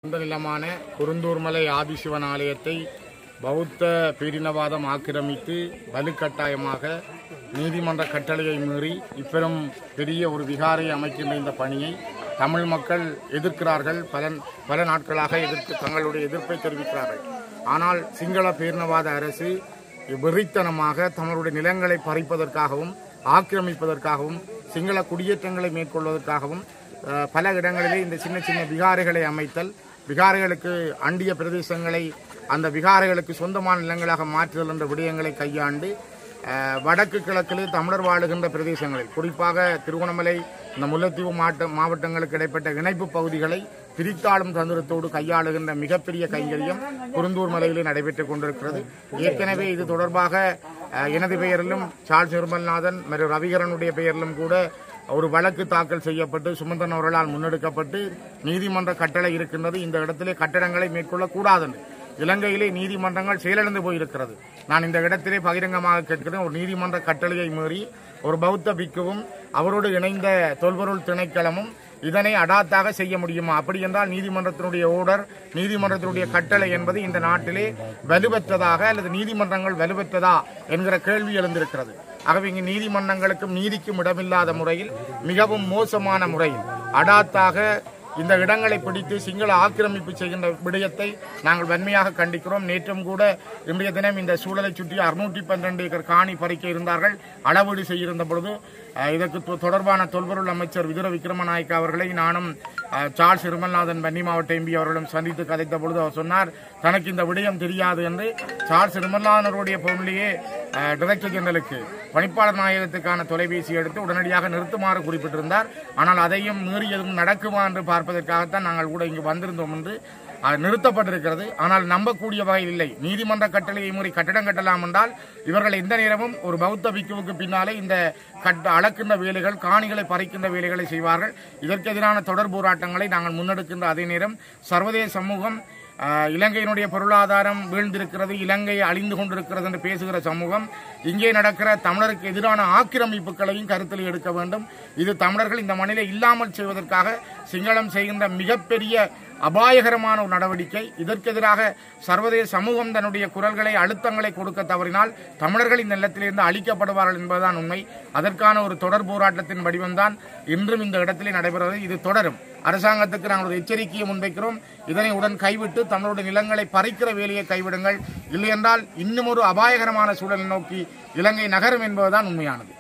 சொந்த நிலமான குருந்தூர்மலை ஆதிசிவன் ஆலயத்தை பௌத்த பேரினவாதம் ஆக்கிரமித்து வலுக்கட்டாயமாக நீதிமன்ற கட்டளையை மீறி இப்பெரும் பெரிய ஒரு விகாரை அமைக்கின்ற இந்த பணியை தமிழ் மக்கள் எதிர்க்கிறார்கள் பல பல நாட்களாக எதிர்த்து தங்களுடைய எதிர்ப்பை தெரிவிக்கிறார்கள் ஆனால் சிங்கள பேரினவாத அரசு வெறித்தனமாக தங்களுடைய நிலங்களை பறிப்பதற்காகவும் ஆக்கிரமிப்பதற்காகவும் சிங்கள குடியேற்றங்களை மேற்கொள்வதற்காகவும் அஹ், பல இடங்களிலே இந்த சின்ன சின்ன விகாரைகளை அமைத்தல் விகாரைகளுக்கு அண்டிய பிரதேசங்களை அந்த விகாரைகளுக்கு சொந்தமான நிலங்களாக மாற்றுதல் என்ற விடயங்களை கையாண்டு அஹ், வடக்கு கிழக்கிலே தமிழர் வாழுகின்ற பிரதேசங்களில் குறிப்பாக திருவண்ணாமலை இந்த முல்லைத்தீவு மாவட்ட மாவட்டங்களுக்கு இடைப்பட்ட இணைப்பு பகுதிகளை பிரித்தாளும் தந்திரத்தோடு கையாளுகின்ற மிகப்பெரிய கைங்கரியம் குருந்தூர் மலையிலே நடைபெற்றுக் கொண்டிருக்கிறது ஏற்கனவே இது தொடர்பாக அஹ், எனது பெயரிலும் சார்ல்ஸ் நிர்மல்நாதன் மற்றும் ரவிகரனுடைய பெயரிலும் கூட ஒரு வழக்கு தாக்கல் செய்யப்பட்டு சுமந்தன் அவர்களால் முன்னெடுக்கப்பட்டு நீதிமன்ற கட்டளை இருக்கின்றது இந்த இடத்திலே கட்டடங்களை மேற்கொள்ளக்கூடாது இலங்கையிலே நீதிமன்றங்கள் செயலிழந்து போயிருக்கிறது நான் இந்த இடத்திலே பகிரங்கமாக கேட்கிறேன் ஒரு நீதிமன்ற கட்டளையை மீறி ஒரு பௌத்த பிக்குவும் அவரோடு இணைந்த தொல்பொருள் திணைக்களமும் இதனை அடாத்தாக செய்ய முடியுமா அப்படி என்றால் நீதிமன்றத்தினுடைய ஓர்டர் நீதிமன்றத்தினுடைய கட்டளை என்பது இந்த நாட்டிலே வலுவற்றதாக அல்லது நீதிமன்றங்கள் வலுவற்றதா என்கிற கேள்வி எழுந்திருக்கிறது ஆகவே இங்கு நீதிமன்றங்களுக்கும் நீதிக்கும் இடமில்லாத முறையில் மிகவும் மோசமான முறையில் அடாத்தாக இந்த இடங்களை பிடித்து சிங்கள ஆக்கிரமிப்பு செய்கின்ற விடயத்தை நாங்கள் வன்மையாக கண்டிக்கிறோம் நேற்றும் கூட இன்றைய தினம் இந்த சூழலை சுற்றி அறுநூற்றி பன்னிரண்டு ஏக்கர் காணி பறிக்க இருந்தார்கள் அளவீடு செய்திருந்த பொழுது அஹ், இதற்கு தொ- தொடர்பான தொல்பொருள் அமைச்சர் விதுர விக்ரமநாயக்க அவர்களை நானும் அஹ், சார்ல்ஸ் இருமல்நாதன் வன்னி மாவட்ட எம்பி அவர்களும் சந்தித்து கதைத்த பொழுது அவர் சொன்னார் தனக்கு இந்த விடயம் தெரியாது என்று சார்ல்ஸ் இருமல்நாதனுடைய பொருளிலேயே டைரக்டர் ஜெனரலுக்கு பணிப்பாளர் நாயகத்துக்கான தொலைபேசி எடுத்து உடனடியாக நிறுத்துமாறு குறிப்பிட்டிருந்தார் ஆனால் அதையும் மீறி எதுவும் நடக்குமா என்று பார்ப்பதற்காகத்தான் நாங்கள் கூட இங்கு வந்திருந்தோம் என்று அது நிறுத்தப்பட்டிருக்கிறது ஆனால் நம்பக்கூடிய வகையில் இல்லை நீதிமன்ற கட்டளையை மீறி கட்டடம் கட்டலாம் என்றால் இவர்கள் எந்த நேரமும் ஒரு பௌத்த பிக்குவுக்கு பின்னாலே இந்த கட்ட அளக்கின்ற வேலைகள் காணிகளை பறிக்கின்ற வேலைகளை செய்வார்கள் இதற்கு எதிரான தொடர் போராட்டங்களை நாங்கள் முன்னெடுக்கின்ற அதே நேரம் சர்வதேச சமூகம் ஆஹ், இலங்கையினுடைய பொருளாதாரம் வீழ்ந்திருக்கிறது இலங்கை அழிந்து கொண்டிருக்கிறது என்று பேசுகிற சமூகம் இங்கே நடக்கிற தமிழருக்கு எதிரான ஆக்கிரமிப்புகளையும் கருத்தில் எடுக்க வேண்டும் இது தமிழர்கள் இந்த மண்ணிலே இல்லாமல் செய்வதற்காக சிங்களம் செய்கின்ற மிகப்பெரிய அபாயகரமான ஒரு நடவடிக்கை இதற்கு எதிராக சர்வதேச சமூகம் தன்னுடைய குரல்களை அழுத்தங்களை கொடுக்க தவறினால் தமிழர்கள் இந்த நிலத்திலிருந்து அழிக்கப்படுவார்கள் என்பதுதான் உண்மை அதற்கான ஒரு தொடர் போராட்டத்தின் வடிவம்தான் இன்றும் இந்த இடத்திலே நடைபெறுவது இது தொடரும் அரசாங்கத்துக்கு நாங்கள் ஒரு எச்சரிக்கையை முன்வைக்கிறோம் இதனை உடன் கைவிட்டு தமிழுடைய நிலங்களை பறிக்கிற வேலையை கைவிடுங்கள் இல்லையென்றால் இன்னும் ஒரு அபாயகரமான சூழலை நோக்கி இலங்கை நகரும் என்பதுதான் உண்மையானது